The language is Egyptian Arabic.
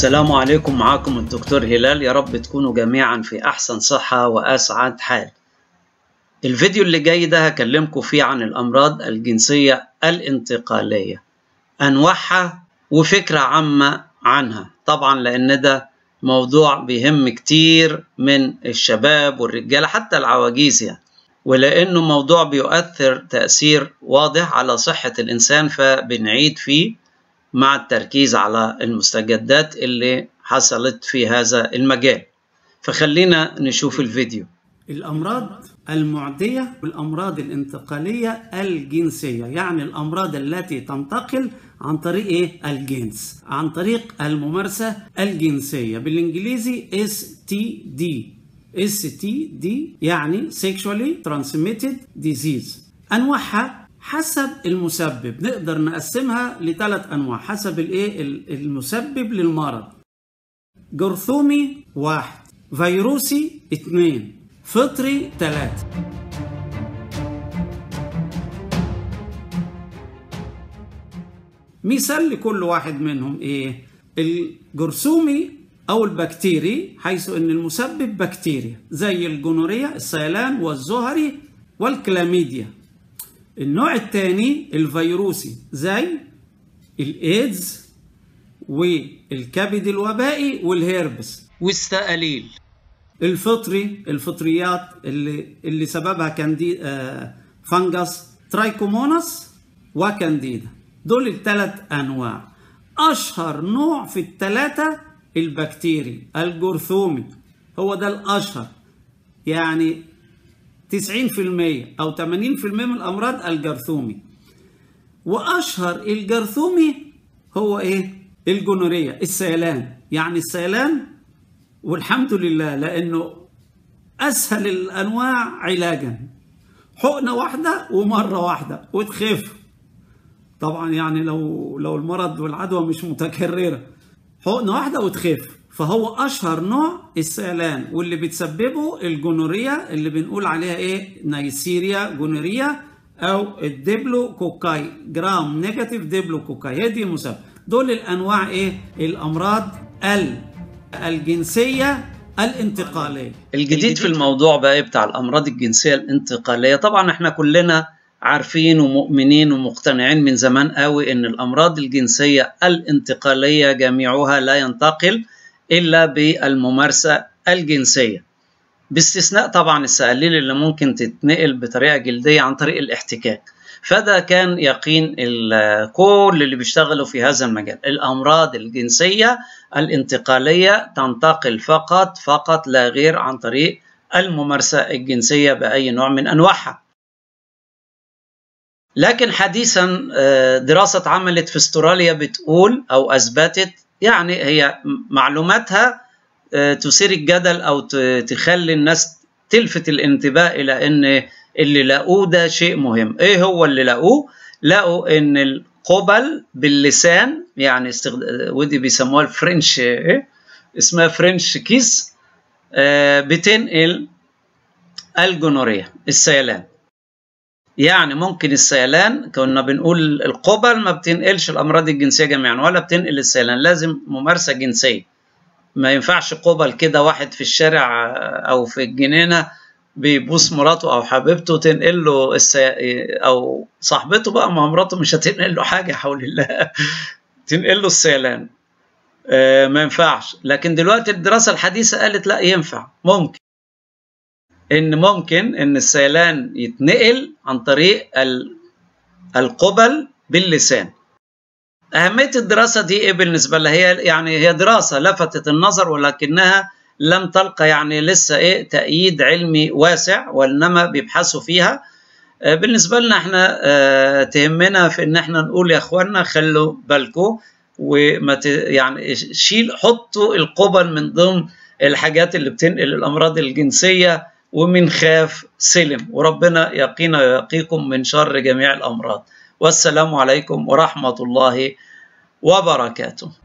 السلام عليكم معاكم الدكتور هلال يا رب تكونوا جميعا في أحسن صحة وأسعد حال الفيديو اللي جاي ده هكلمكم فيه عن الأمراض الجنسية الانتقالية أنواعها وفكرة عامة عنها طبعا لأن ده موضوع بيهم كتير من الشباب والرجالة حتى العواجيز يعني ولأنه موضوع بيؤثر تأثير واضح على صحة الإنسان فبنعيد فيه مع التركيز على المستجدات اللي حصلت في هذا المجال فخلينا نشوف الفيديو الأمراض المعدية والأمراض الانتقالية الجنسية يعني الأمراض التي تنتقل عن طريق إيه؟ الجنس عن طريق الممارسة الجنسية بالإنجليزي STD STD يعني Sexually Transmitted Disease أنواعها حسب المسبب نقدر نقسمها لثلاث أنواع حسب الإيه المسبب للمرض جرثومي واحد فيروسي اثنين فطري ثلاثة مثال لكل واحد منهم ايه الجرثومي او البكتيري حيث ان المسبب بكتيريا زي الجونوريا السيلان والزهري والكلاميديا النوع الثاني الفيروسي زي الايدز والكبد الوبائي والهيربس والسقاليل الفطري الفطريات اللي اللي سببها كاندي آه فانجس ترايكوموناس وكانديدا دول الثلاث انواع اشهر نوع في الثلاثه البكتيري الجرثومي هو ده الاشهر يعني 90% او 80% من الامراض الجرثومي واشهر الجرثومي هو ايه الجونوريا السيلان يعني السيلان والحمد لله لانه اسهل الانواع علاجا حقنه واحده ومره واحده وتخف طبعا يعني لو لو المرض والعدوى مش متكرره حقنه واحده وتخف فهو اشهر نوع السيلان واللي بتسببه الجونوريا اللي بنقول عليها ايه نيسيريا جونوريا او الديبلو كوكاي جرام نيجاتيف ديبلو كوكاي هي دي المسبب دول الانواع ايه الامراض ال الجنسيه الانتقاليه الجديد في الموضوع بقى بتاع الامراض الجنسيه الانتقاليه طبعا احنا كلنا عارفين ومؤمنين ومقتنعين من زمان قوي ان الامراض الجنسيه الانتقاليه جميعها لا ينتقل الا بالممارسه الجنسيه باستثناء طبعا السقاليل اللي ممكن تتنقل بطريقه جلديه عن طريق الاحتكاك فده كان يقين كل اللي بيشتغلوا في هذا المجال الامراض الجنسيه الانتقاليه تنتقل فقط فقط لا غير عن طريق الممارسه الجنسيه باي نوع من انواعها لكن حديثا دراسه اتعملت في استراليا بتقول او اثبتت يعني هي معلوماتها تثير الجدل او تخلي الناس تلفت الانتباه الى ان اللي لقوه ده شيء مهم ايه هو اللي لقوه لقوا ان القبل باللسان يعني استخد... ودي بيسموها الفرنش إيه؟ اسمها فرنش كيس آه بتنقل الجونوريا السيلان يعني ممكن السيلان كنا بنقول القبل ما بتنقلش الامراض الجنسيه جميعا ولا بتنقل السيلان لازم ممارسه جنسيه ما ينفعش قبل كده واحد في الشارع او في الجنينه بيبوس مراته او حبيبته تنقل له السي... او صاحبته بقى ما مراته مش هتنقل له حاجه حول الله تنقل له السيلان آه ما ينفعش لكن دلوقتي الدراسه الحديثه قالت لا ينفع ممكن ان ممكن ان السيلان يتنقل عن طريق ال... القبل باللسان اهميه الدراسه دي ايه بالنسبه لها هي يعني هي دراسه لفتت النظر ولكنها لم تلقى يعني لسه ايه تأييد علمي واسع وانما بيبحثوا فيها بالنسبه لنا احنا تهمنا في ان احنا نقول يا اخوانا خلوا بالكم وما يعني شيل حطوا القبل من ضمن الحاجات اللي بتنقل الامراض الجنسيه ومن خاف سلم وربنا يقينا ويقيكم من شر جميع الامراض والسلام عليكم ورحمه الله وبركاته